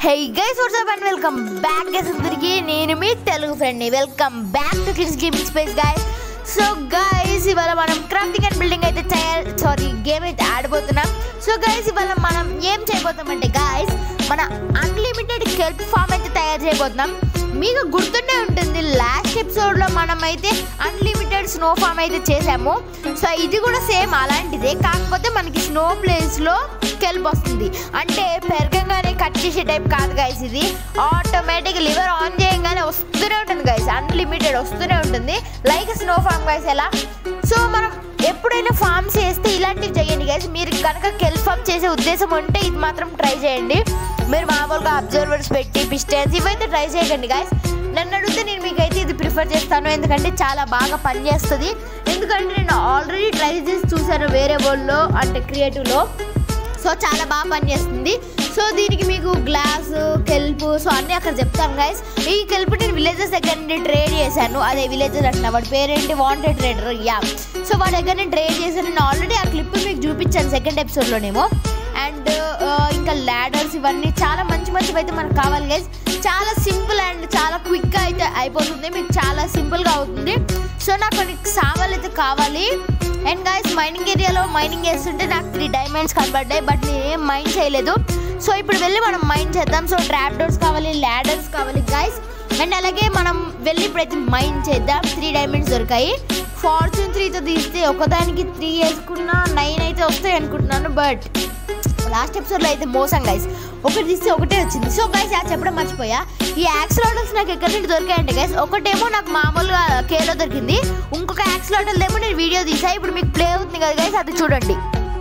hey guys what's up and welcome back guys అందరికి నేను మీ తెలుగు ఫ్రెండ్ని welcome back to kids gaming space guys so guys ఇవాళ మనం క్రాఫ్టింగ్ అండ్ బిల్డింగ్ అయితే తయారు సారీ గేమ్ అయితే ఆడబోతున్నాం సో గైస్ ఇవాళ మనం ఏం చేయబోతున్నామంటే గైస్ మన అన్లిమిటెడ్ కెల్ప్ ఫామ్ అయితే తయారు చేయబోతున్నాం మీకు గుర్తుండే ఉంటుంది లాస్ట్ ఎపిసోడ్లో మనం అయితే అన్లిమిటెడ్ స్నో ఫామ్ అయితే చేసాము సో ఇది కూడా సేమ్ అలాంటిదే కాకపోతే మనకి స్నో ప్లేస్లో కెల్ప్ వస్తుంది అంటే పెరగంగానే కట్ చేసే టైప్ కాదు గైస్ ఇది ఆటోమేటిక్ లివర్ ఆన్ చేయగానే వస్తూనే ఉంటుంది గైస్ అన్లిమిటెడ్ వస్తూనే ఉంటుంది లైక్ స్నో ఫామ్ గైస్ ఎలా సో మనం ఎప్పుడైనా ఫామ్స్ చేస్తే ఇలాంటివి చేయండి గైస్ మీరు కనుక కెల్ ఫామ్ చేసే ఉద్దేశం ఉంటే ఇది మాత్రం ట్రై చేయండి మీరు మామూలుగా అబ్జర్వర్స్ పెట్టి పిస్టన్స్ ఇవైతే ట్రై చేయకండి గైస్ నన్ను అడిగితే నేను మీకైతే ఇది ప్రిఫర్ చేస్తాను ఎందుకంటే చాలా బాగా పనిచేస్తుంది ఎందుకంటే నేను ఆల్రెడీ ట్రై చేసి చూసాను వేరే వరల్డ్లో అంటే క్రియేటివ్లో సో చాలా బాగా పనిచేస్తుంది సో దీనికి మీకు గ్లాస్ కెల్ప్ సో అన్నీ అక్కడ చెప్తాను గైస్ ఈ కెల్ప్ నేను విలేజెస్ దగ్గర నుండి ట్రేడ్ చేశాను అదే విలేజెస్ అంటున్నా వాడి పేరేంటి వాంటెడ్ ట్రేడర్ యా సో వాడి దగ్గర నేను ట్రేడ్ చేశాను నేను ఆల్రెడీ ఆ క్లిప్ మీకు చూపించాను సెకండ్ ఎపిసోడ్లోనేమో అండ్ ఇంకా ల్యాడర్స్ ఇవన్నీ చాలా మంచి మంచివి అయితే మనకు కావాలి గైస్ చాలా సింపుల్ అండ్ చాలా క్విక్గా అయితే అయిపోతుంది మీకు చాలా సింపుల్గా అవుతుంది సో నాకు కొన్ని సామాన్లు అయితే కావాలి అండ్ గైస్ మైనింగ్ ఏరియాలో మైనింగ్ చేస్తుంటే నాకు త్రీ డైమండ్స్ కనబడ్డాయి బట్ నేను ఏం మైన్ చేయలేదు సో ఇప్పుడు వెళ్ళి మనం మైన్ చేద్దాం సో ట్రాప్ డోర్స్ కావాలి ల్యాడర్స్ కావాలి గైస్ అండ్ అలాగే మనం వెళ్ళి ఇప్పుడైతే మైన్ చేద్దాం త్రీ డైమండ్స్ దొరికాయి ఫార్చ్యూన్ త్రీతో తీస్తే ఒకదానికి త్రీ వేసుకున్నా నైన్ అయితే వస్తాయి అనుకుంటున్నాను బట్ లాస్ట్ ఎపిసోడ్లో అయితే మోసం గైస్ ఒకటి తీస్తే ఒకటే వచ్చింది సో గైస్ ఆ చెప్పడం మర్చిపోయా ఈ యాక్సిలోటల్స్ నాకు ఎక్కడి నుండి దొరికాయంటే గైస్ ఒకటేమో నాకు మామూలుగా కేలో దొరికింది ఇంకొక యాక్సిలోటల్ ఏమో నేను వీడియో తీసా ఇప్పుడు మీకు ప్లే అవుతుంది కదా గైస్ అది చూడండి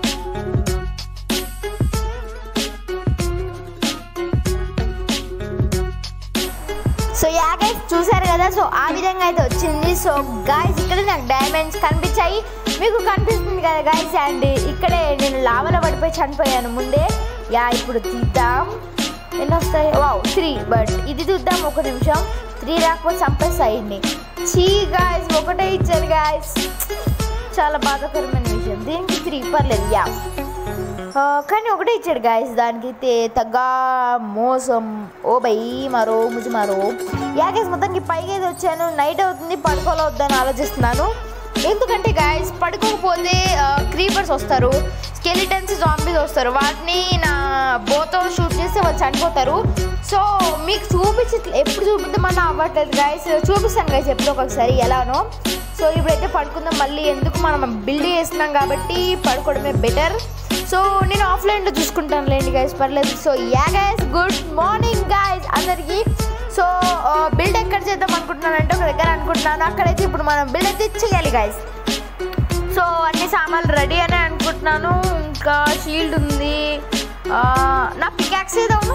సో యా గైస్ చూసారు కదా సో ఆ విధంగా అయితే వచ్చింది సో గాయస్ ఇక్కడ నాకు డైమండ్స్ కనిపించాయి మీకు కనిపిస్తుంది కదా గాయస్ అండ్ ఇక్కడే నేను లావలో పడిపోయి చనిపోయాను ముందే యా ఇప్పుడు తీద్దాం ఎన్ని వస్తాయి వావ్ త్రీ బట్ ఇది చూద్దాం ఒక నిమిషం త్రీ రాకపోతే చంపేస్తాయండి చీ గాయస్ ఒకటే ఇచ్చారు గాయస్ చాలా బాధాకరమైన విషయం దీనికి త్రీ పర్లేదు యా ఆ, కానీ ఒకటే ఇచ్చాడు గాయస్ దానికి తే- తగ్గ మోసం ఓ బై మరో ముజి మరో యాగేస్ మొత్తానికి పైకి అయితే వచ్చాను నైట్ అవుతుంది పడుకోలో వద్దని ఆలోచిస్తున్నాను ఎందుకంటే గాయస్ పడుకోకపోతే క్రీపర్స్ వస్తారు స్కెలిటన్స్ జాంబీస్ వస్తారు వాటిని నా బోతో షూట్ చేస్తే వాళ్ళు చనిపోతారు సో మీకు చూపించి ఎప్పుడు చూపిద్దామని అవ్వట్లేదు గాయస్ చూపిస్తాను గాయస్ ఎప్పుడు ఒకసారి ఎలానో సో ఇప్పుడైతే పడుకుందాం మళ్ళీ ఎందుకు మనం బిల్డ్ చేస్తున్నాం కాబట్టి పడుకోవడమే బెటర్ సో నేను ఆఫ్లైన్లో చూసుకుంటాను లేండి గైస్ పర్లేదు so yeah guys good morning guys అందరికీ సో బిల్డ్ ఎక్కడ చేద్దాం అనుకుంటున్నానంటే ఒక దగ్గర అనుకుంటున్నాను అక్కడైతే ఇప్పుడు మనం బిల్డ్ అయితే చేయాలి గైస్ సో అన్ని సామాన్లు రెడీ అనే అనుకుంటున్నాను ఇంకా షీల్డ్ ఉంది ఆ, నా పికాక్స్ ఏదవును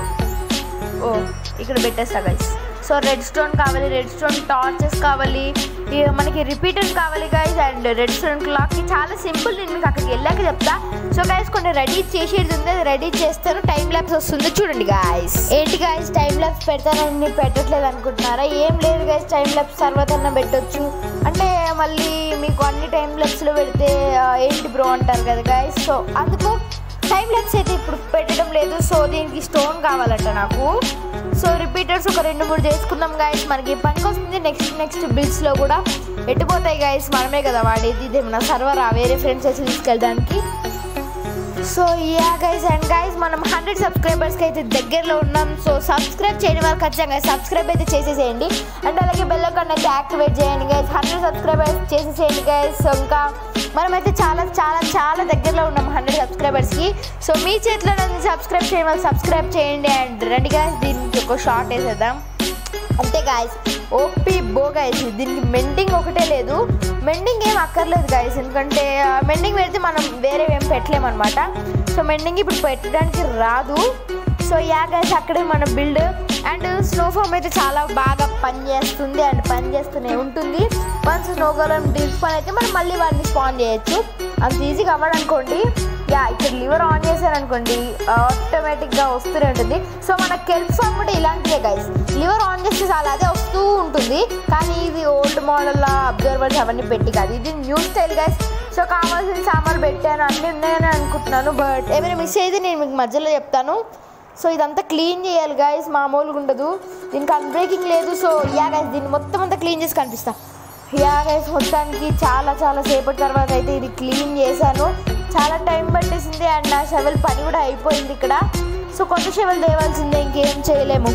ఓ ఇక్కడ పెట్టేస్తా గైస్ సో రెడ్ స్టోన్ కావాలి రెడ్ స్టోన్ టార్చెస్ కావాలి ఇక మనకి రిపీటర్స్ కావాలి గైస్ అండ్ రెడ్ స్టోన్ క్లాక్కి చాలా సింపుల్ నేను మీకు అక్కడికి వెళ్ళాక చెప్తా సో గైస్ కొన్ని రెడీ చేసేది ఉంది అది రెడీ చేస్తాను టైం ల్యాబ్స్ వస్తుంది చూడండి గాయస్ ఏంటి గాయస్ టైం ల్యాబ్స్ పెడతానని పెట్టట్లేదు అనుకుంటున్నారా ఏం లేదు గైస్ టైం ల్యాబ్స్ తర్వాత అన్న పెట్టొచ్చు అంటే మళ్ళీ మీకు అన్ని టైం ల్యాబ్స్లో పెడితే ఆ, ఏంటి బ్రో అంటారు కదా గైస్ సో అందుకు టైం ల్యాబ్స్ అయితే ఇప్పుడు పెట్టడం లేదు సో దీనికి స్టోన్ కావాలంట నాకు సో రిపీటర్స్ ఒక రెండు మూడు చేసుకుందాం గాయస్ మనకి పనికి వస్తుంది నెక్స్ట్ నెక్స్ట్ బిల్స్లో కూడా ఎట్టుపోతాయి గాయస్ మనమే కదా వాడేది ఇదేమన్నా సర్వర్ వేరే ఫ్రెండ్స్ వచ్చి తీసుకెళ్ళడానికి so yeah guys and guys మనం హండ్రెడ్ సబ్స్క్రైబర్స్కి అయితే దగ్గరలో ఉన్నాం సో సబ్స్క్రైబ్ చేయని వాళ్ళు ఖచ్చితంగా సబ్స్క్రైబ్ అయితే చేసేసేయండి అండ్ అలాగే బెల్ ఐకాన్ అయితే యాక్టివేట్ చేయండి గైస్ హండ్రెడ్ సబ్స్క్రైబర్స్ చేసేసేయండి గైస్ సో ఇంకా మనమైతే చాలా చాలా చాలా దగ్గరలో ఉన్నాం హండ్రెడ్ సబ్స్క్రైబర్స్కి సో మీ చేతిలో నన్ను సబ్స్క్రైబ్ చేయని వాళ్ళు సబ్స్క్రైబ్ చేయండి అండ్ రండి గైస్ దీనికి ఒక షార్ట్ వేసేద్దాం అంతే గాయస్ ఓపీ బో గాయస్ దీనికి మెండింగ్ ఒకటే లేదు మెండింగ్ ఏం అక్కర్లేదు గాయస్ ఎందుకంటే మెండింగ్ పెడితే మనం వేరే ఏం పెట్టలేమన్నమాట సో మెండింగ్ ఇప్పుడు పెట్టడానికి రాదు సో యా గైస్ అక్కడే మన బిల్డ్ అండ్ స్నోఫామ్ అయితే చాలా బాగా పనిచేస్తుంది అండ్ పని చేస్తూనే ఉంటుంది వన్స్ స్నోగోలం డిస్పాన్ అయితే మనం మళ్ళీ వాడిని స్పాన్ చేయొచ్చు అంత ఈజీగా అవ్వడనుకోండి యా ఇక్కడ లివర్ ఆన్ చేశారనుకోండి ఆటోమేటిక్గా వస్తూనే ఉంటుంది సో మన కెల్ప్ ఫామ్ కూడా ఇలాంటిదే గైస్ లివర్ ఆన్ చేస్తే చాలా అదే వస్తూ ఉంటుంది కానీ ఇది ఓల్డ్ మోడల్ అబ్జర్వర్స్ అవన్నీ పెట్టి కాదు ఇది న్యూ స్టైల్ గైస్ సో కావాల్సిన సామాన్లు పెట్టాను అన్నీ ఉన్నాయని అనుకుంటున్నాను బట్ ఏమైనా మిస్ అయితే నేను మీకు మధ్యలో చెప్తాను సో ఇదంతా క్లీన్ చేయాలి గాయస్ మామూలుగా ఉండదు దీనికి అన్బ్రేకింగ్ లేదు సో యా గైస్ దీన్ని మొత్తం అంతా క్లీన్ చేసి కనిపిస్తా యా గైస్ మొత్తానికి చాలా చాలా సేపటి తర్వాత అయితే ఇది క్లీన్ చేశాను చాలా టైం పట్టేసింది అండ్ నా షవెల్ పని కూడా అయిపోయింది ఇక్కడ సో కొత్త షవెల్ తేవాల్సిందే ఇంకేం చేయలేము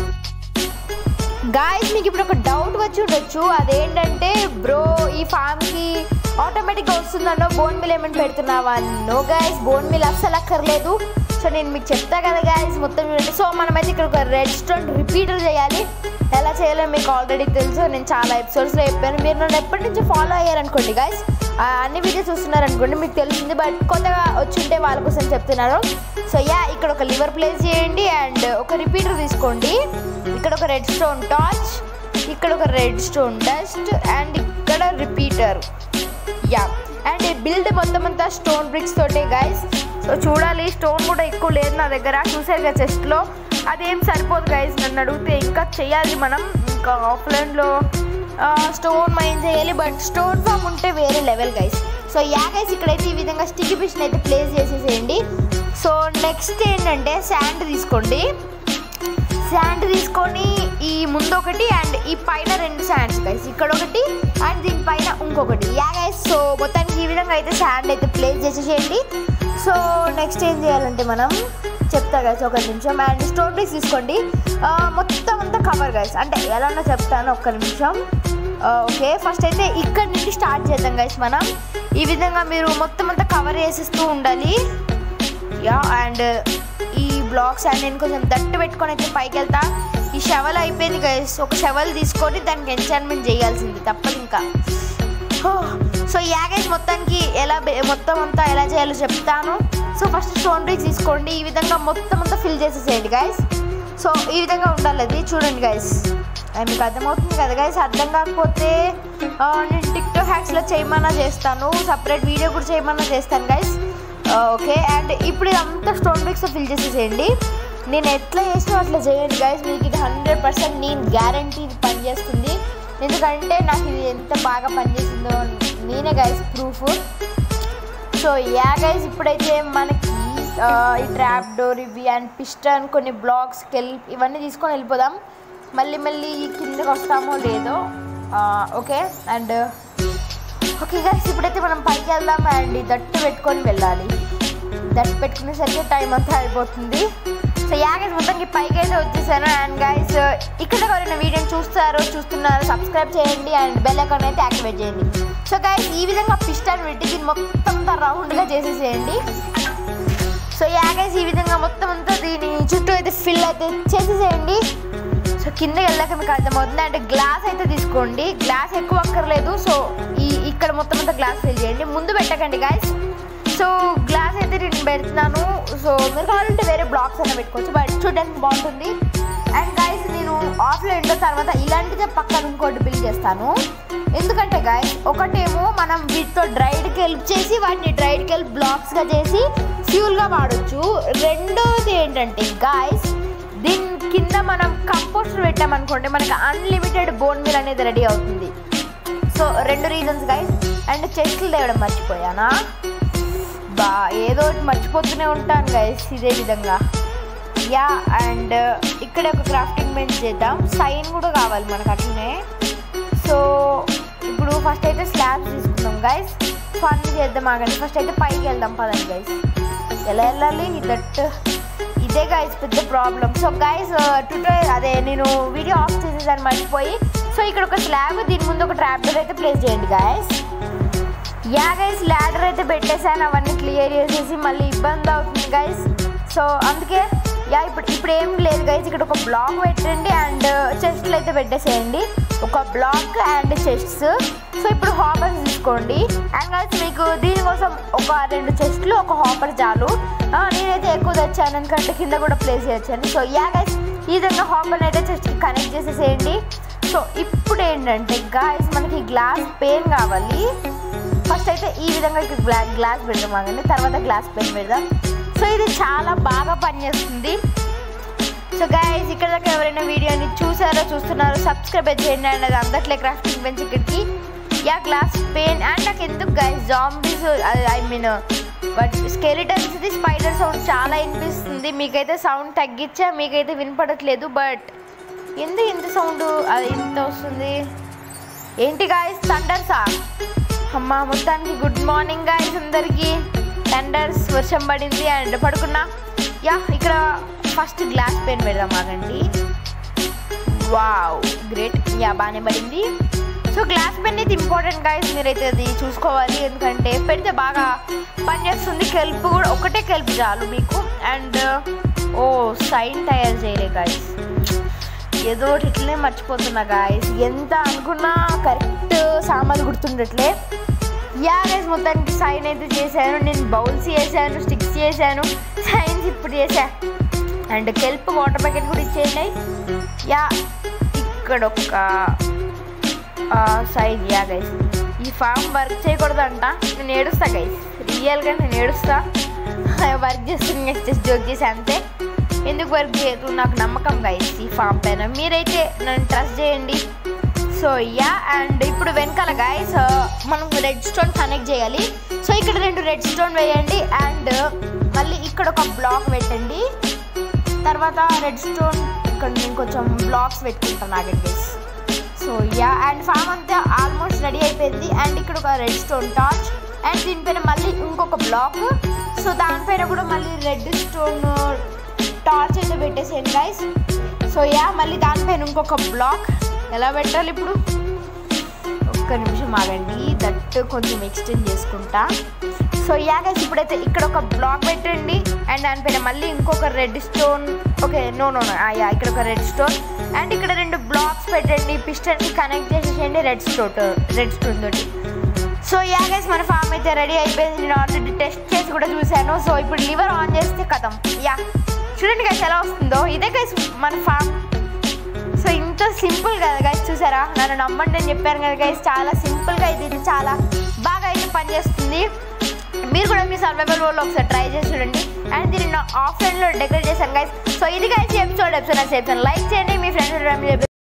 గాయస్ మీకు ఇప్పుడు ఒక డౌట్ వచ్చి ఉండొచ్చు అదేంటంటే బ్రో ఈ ఫామ్కి ఆటోమేటిక్గా వస్తుందన్నో బోన్ మిల్ ఏమైనా పెడుతున్నావా నో గాయస్ బోన్ మిల్ అస్సలు అక్కర్లేదు సో నేను మీకు చెప్తా కదా గాయస్ మొత్తం చూడండి సో మనమైతే ఇక్కడ ఒక రెడ్ స్టోన్ రిపీటర్ చేయాలి ఎలా చేయాలో మీకు ఆల్రెడీ తెలుసు నేను చాలా ఎపిసోడ్స్లో చెప్పాను మీరు నన్ను ఎప్పటి నుంచి ఫాలో అయ్యారనుకోండి గాయస్ అన్ని వీడియోస్ చూస్తున్నారనుకోండి మీకు తెలిసింది బట్ కొత్తగా వచ్చుంటే వాళ్ళ కోసం చెప్తున్నాను సో యా ఇక్కడ ఒక లివర్ ప్లేస్ చేయండి అండ్ ఒక రిపీటర్ తీసుకోండి ఇక్కడ ఒక రెడ్ స్టోన్ టార్చ్ ఇక్కడ ఒక రెడ్ స్టోన్ డస్ట్ అండ్ ఇక్కడ రిపీటర్ యా అండ్ ఈ బిల్డ్ మొత్తం అంతా స్టోన్ బ్రిక్స్ తోటే గైస్ సో చూడాలి స్టోన్ కూడా ఎక్కువ లేదు నా దగ్గర చూసారు కదా చెస్ట్లో అదేం సరిపోదు గైస్ నన్ను అడిగితే ఇంకా చేయాలి మనం ఇంకా ఆఫ్లైన్లో స్టోన్ మైన్ చేయాలి బట్ స్టోన్ ఫామ్ ఉంటే వేరే level guys so yeah guys ఇక్కడైతే ఈ విధంగా స్టిక్కీ పిషన్ అయితే ప్లేస్ చేసేసేయండి సో నెక్స్ట్ ఏంటంటే శాండ్ తీసుకోండి శాండ్ తీసుకొని ఈ ముందు ఒకటి అండ్ ఈ పైన రెండు శాండ్స్ గైస్ ఇక్కడ ఒకటి అండ్ దీనిపైన ఇంకొకటి యా గైస్ సో మొత్తానికి ఈ విధంగా అయితే శాండ్ అయితే ప్లేస్ చేసేసేయండి సో నెక్స్ట్ ఏం చేయాలంటే మనం చెప్తా గైస్ ఒక నిమిషం అండ్ స్టోన్ బ్రిక్స్ తీసుకోండి ఆ, మొత్తం అంతా కవర్ గైస్ అంటే ఎలానో చెప్తాను ఒక్క నిమిషం ఓకే ఫస్ట్ అయితే ఇక్కడ నుండి స్టార్ట్ చేద్దాం గైస్ మనం ఈ విధంగా మీరు మొత్తం అంతా కవర్ చేసేస్తూ ఉండాలి యా అండ్ ఈ బ్లాక్స్ అండ్ నేను కొంచెం దట్టు పెట్టుకొని అయితే పైకి వెళ్తా ఈ షవల్ అయిపోయింది గైస్ ఒక షవల్ తీసుకొని దానికి ఎంచాన్మెంట్ చేయాల్సింది తప్పదు ఇంకా సో యాగేజ్ మొత్తానికి ఎలా బె- మొత్తం అంతా ఎలా చేయాలో చెప్తాను సో ఫస్ట్ స్టోన్ బ్రిక్స్ తీసుకోండి ఈ విధంగా మొత్తం అంతా ఫిల్ చేసేసేయండి గైస్ సో ఈ విధంగా ఉండాలి అది చూడండి గైస్ మీకు అర్థమవుతుంది కదా గైస్ అర్థం కాకపోతే ఆ, నేను టిక్టాక్ హ్యాక్స్లో చేయమన్నా చేస్తాను సపరేట్ వీడియో కూడా చేయమన్నా చేస్తాను గైస్ ఓకే అండ్ ఇప్పుడు ఇదంతా స్టోన్ బ్రిక్స్ ఫిల్ చేసేసేయండి నేను ఎట్లా చేసినా అట్లా చేయండి గైస్ మీకు ఇది హండ్రెడ్ పర్సెంట్ నేను గ్యారంటీ ఇది పనిచేస్తుంది ఎందుకంటే నాకు ఇది ఎంత బాగా పనిచేసిందో నేనే guys proof so yeah guys ఇప్పుడైతే మనకి ఆ, ఈ ట్రాప్ డోర్ ఇవి అండ్ పిస్టన్ కొన్ని బ్లాక్స్కి వెళ్ళి ఇవన్నీ తీసుకొని వెళ్ళిపోదాం మళ్ళీ మళ్ళీ కిందకి వస్తామో లేదో ఓకే అండ్ ఓకే గైస్ ఇప్పుడైతే మనం పైకి వెళ్దాం అండ్ ఈ దట్టు పెట్టుకొని వెళ్ళాలి దట్టు పెట్టుకునేసరికి టైం అంతా అయిపోతుంది సో యా గైస్ మొత్తానికి పైకి అయితే వచ్చేసాను అండ్ గైస్ ఇక్కడ ఎవరైనా వీడియోని చూస్తారో చూస్తున్నారో సబ్స్క్రైబ్ చేయండి అండ్ బెల్ అకౌంట్ అయితే యాక్టివేట్ చేయండి సో గైస్ ఈ విధంగా పిస్టన్ పెట్టి దీన్ని మొత్తం అంతా రౌండ్గా చేసేసేయండి సో యా గైస్ ఈ విధంగా మొత్తం అంతా దీని చుట్టూ అయితే ఫిల్ అయితే చేసేసేయండి సో కింద వెళ్ళాక మీకు అర్థమవుతుంది అంటే గ్లాస్ అయితే తీసుకోండి గ్లాస్ ఎక్కువ అక్కర్లేదు సో ఈ ఇక్కడ మొత్తం అంతా గ్లాస్ ఫిల్ చేయండి ముందు పెట్టకండి గాయస్ సో గ్లాస్ అయితే నేను పెడుతున్నాను సో మీరు కావాలంటే వేరే బ్లాక్స్ అయినా పెట్టుకోవచ్చు బట్ చూడడానికి బాగుంటుంది అండ్ గాయస్ నేను ఆఫ్లో ఎండో తర్వాత ఇలాంటిదే పక్కన ఇంకోటి బిల్ చేస్తాను ఎందుకంటే గాయస్ ఒకటేమో మనం వీటితో డ్రైడ్కి హెల్ప్ చేసి వాటిని డ్రైడ్కి హెల్ప్ బ్లాక్స్గా చేసి ఫ్యూల్గా వాడచ్చు రెండోది ఏంటంటే గాయస్ దీని కింద మనం కంపోస్ట్ పెట్టామనుకోండి మనకి అన్లిమిటెడ్ బోన్ మిల్ అనేది రెడీ అవుతుంది సో రెండు రీజన్స్ గైస్ అండ్ చెస్ట్లు తేవడం మర్చిపోయానా బా ఏదో ఒకటి మర్చిపోతూనే ఉంటాను గైస్ ఇదే విధంగా యా అండ్ ఇక్కడ ఒక క్రాఫ్టింగ్ బెంచ్ చేద్దాం సైన్ కూడా కావాలి మనకు అట్లనే సో ఇప్పుడు ఫస్ట్ అయితే స్లాబ్స్ తీసుకుందాం గైస్ ఫన్ చేద్దాం ఆగండి ఫస్ట్ అయితే పైకి వెళ్దాం పదండి గైస్ ఎలా వెళ్ళాలి దట్ ఇదే గైస్ పెద్ద ప్రాబ్లం సో గైస్ ట్యూటోరియల్ అదే నేను వీడియో ఆఫ్ చేసేసాను మర్చిపోయి సో ఇక్కడ ఒక స్లాబ్ దీని ముందు ఒక ట్రాప్ డోర్ అయితే ప్లేస్ చేయండి గైస్ యా గైస్ ల్యాడర్ అయితే పెట్టేశాను అవన్నీ క్లియర్ చేసేసి మళ్ళీ ఇబ్బంది అవుతుంది గైస్ సో అందుకే యా ఇప్పుడు ఇప్పుడు ఏం లేదు గైస్ ఇక్కడ ఒక బ్లాక్ పెట్టండి అండ్ చెస్ట్లు అయితే పెట్టేసేయండి ఒక బ్లాక్ అండ్ చెస్ట్స్ సో ఇప్పుడు హాపర్స్ తీసుకోండి అండ్ గైస్ మీకు దీనికోసం ఒక రెండు చెస్ట్లు ఒక హాపర్ చాలు ఆ, నేనైతే ఎక్కువ తెచ్చాను ఎందుకంటే కింద కూడా ప్లేస్ చేయొచ్చండి సో యా గైస్ ఈ విధంగా హాపర్ అయితే చెస్ట్కి కనెక్ట్ చేసేసేయండి సో ఇప్పుడు ఏంటంటే గాయస్ మనకి గ్లాస్ పెయిన్ కావాలి ఫస్ట్ అయితే ఈ విధంగా ఇక్కడ గ్లా- గ్లాస్ పెడదాం ఆగండి తర్వాత గ్లాస్ పెన్ పెడదాం సో ఇది చాలా బాగా పనిచేస్తుంది సో గైస్ ఇక్కడ దాకా ఎవరైనా వీడియోని చూసారో చూస్తున్నారో సబ్స్క్రైబ్ చేయండి అండ్ అది అందట్లే క్రాఫ్టింగ్ బెంచ్ ఇక్కడికి యా గ్లాస్ పెయిన్ అండ్ నాకు ఎందుకు guys zombies I mean but skeletons ఇది స్పైడర్ సౌండ్ చాలా వినిపిస్తుంది మీకైతే సౌండ్ తగ్గించా మీకైతే వినపడట్లేదు బట్ ఎందుకు ఇంత సౌండ్ అది ఇంత వస్తుంది ఏంటి గాయస్ థండర్సా అమ్మ మొత్తానికి గుడ్ మార్నింగ్ గాయస్ అందరికి థండర్స్ వర్షం పడింది అండ్ పడుకున్నా యా ఇక్కడ ఫస్ట్ గ్లాస్ పెన్ పెడదాం ఆగండి వావ్ గ్రేట్ యా బాగానే పడింది సో గ్లాస్ పెన్ అయితే ఇంపార్టెంట్ గాయస్ మీరైతే అది చూసుకోవాలి ఎందుకంటే పెడితే బాగా పనిచేస్తుంది కెల్ప్ కూడా ఒకటే కెల్ప్ చాలు మీకు అండ్ ఓ సైన్ తయారు చేయలే గాయస్ ఏదో ఒకటి ఇట్లనే మర్చిపోతున్నా గాయస్ ఎంత అనుకున్నా కరెక్ట్ సామాన్లు గుర్తుండట్లే యా గైస్ మొత్తానికి సైన్ అయితే చేశాను నేను బౌల్స్ చేశాను స్టిక్స్ చేశాను సైన్స్ ఇప్పుడు చేశా అండ్ కెల్ప్ వాటర్ ప్యాకెట్ కూడా ఇచ్చేయండి యా ఇక్కడ ఒక సైజ్ యా గైస్ ఈ ఫామ్ వర్క్ చేయకూడదంట నేను ఏడుస్తా గైస్ రియల్గా నేను ఏడుస్తా వర్క్ చేస్తుంది జస్ట్ జోక్ చేసి అంతే ఎందుకు వర్క్ చేయదు నాకు నమ్మకం గైస్ ఈ ఫామ్ పైన మీరైతే నన్ను ట్రస్ట్ చేయండి సో యా అండ్ ఇప్పుడు వెనకాల గైస్ మనం రెడ్ స్టోన్ కనెక్ట్ చేయాలి సో ఇక్కడ రెండు రెడ్ స్టోన్ వేయండి అండ్ మళ్ళీ ఇక్కడ ఒక బ్లాక్ పెట్టండి తర్వాత రెడ్ స్టోన్ ఇక్కడ నేను కొంచెం బ్లాక్స్ పెట్టుకుంటాను ఆగండి guys so yeah and farm అంతా ఆల్మోస్ట్ రెడీ అయిపోయింది అండ్ ఇక్కడ ఒక రెడ్ స్టోన్ టార్చ్ అండ్ దీనిపైన మళ్ళీ ఇంకొక బ్లాక్ సో దానిపైన కూడా మళ్ళీ రెడ్ స్టోన్ టార్చ్ అయితే పెట్టేసేయండి గైస్ సో యా మళ్ళీ దానిపైన ఇంకొక బ్లాక్ ఎలా పెట్టాలి ఇప్పుడు ఒక్క నిమిషం ఆగండి దట్ కొంచెం ఎక్స్టెండ్ చేసుకుంటా సో యా గైస్ ఇప్పుడైతే ఇక్కడ ఒక బ్లాక్ పెట్టండి అండ్ దానిపైన మళ్ళీ ఇంకొక redstone okay no no no yeah ఇక్కడ ఒక రెడ్ స్టోన్ అండ్ ఇక్కడ రెండు బ్లాక్స్ పెట్టండి పిస్టన్కి కనెక్ట్ చేసేసేయండి రెడ్ స్టోన్ రెడ్ స్టోన్ తోటి సో యా గైస్ మన ఫామ్ అయితే రెడీ అయిపోయింది నేను ఆల్రెడీ టెస్ట్ చేసి కూడా చూశాను సో ఇప్పుడు లివర్ ఆన్ చేస్తే కథం యా చూడండి గైస్ ఎలా వస్తుందో ఇదే గైస్ మన ఫామ్ సో ఇంత సింపుల్ కదా గైస్ చూసారా నన్ను నమ్మండి అని చెప్పాను కదా గైస్ చాలా సింపుల్గా అయితే ఇది చాలా బాగా అయితే పనిచేస్తుంది మీరు కూడా మీ సర్వైవల్ వరల్డ్ ఒకసారి ట్రై చేసి చూడండి అండ్ దీన్ని ఆఫ్లైన్లో డెకరేట్ చేశాను గైస్ సో ఇది guys episode episode episode like చేయండి మీ ఫ్రెండ్స్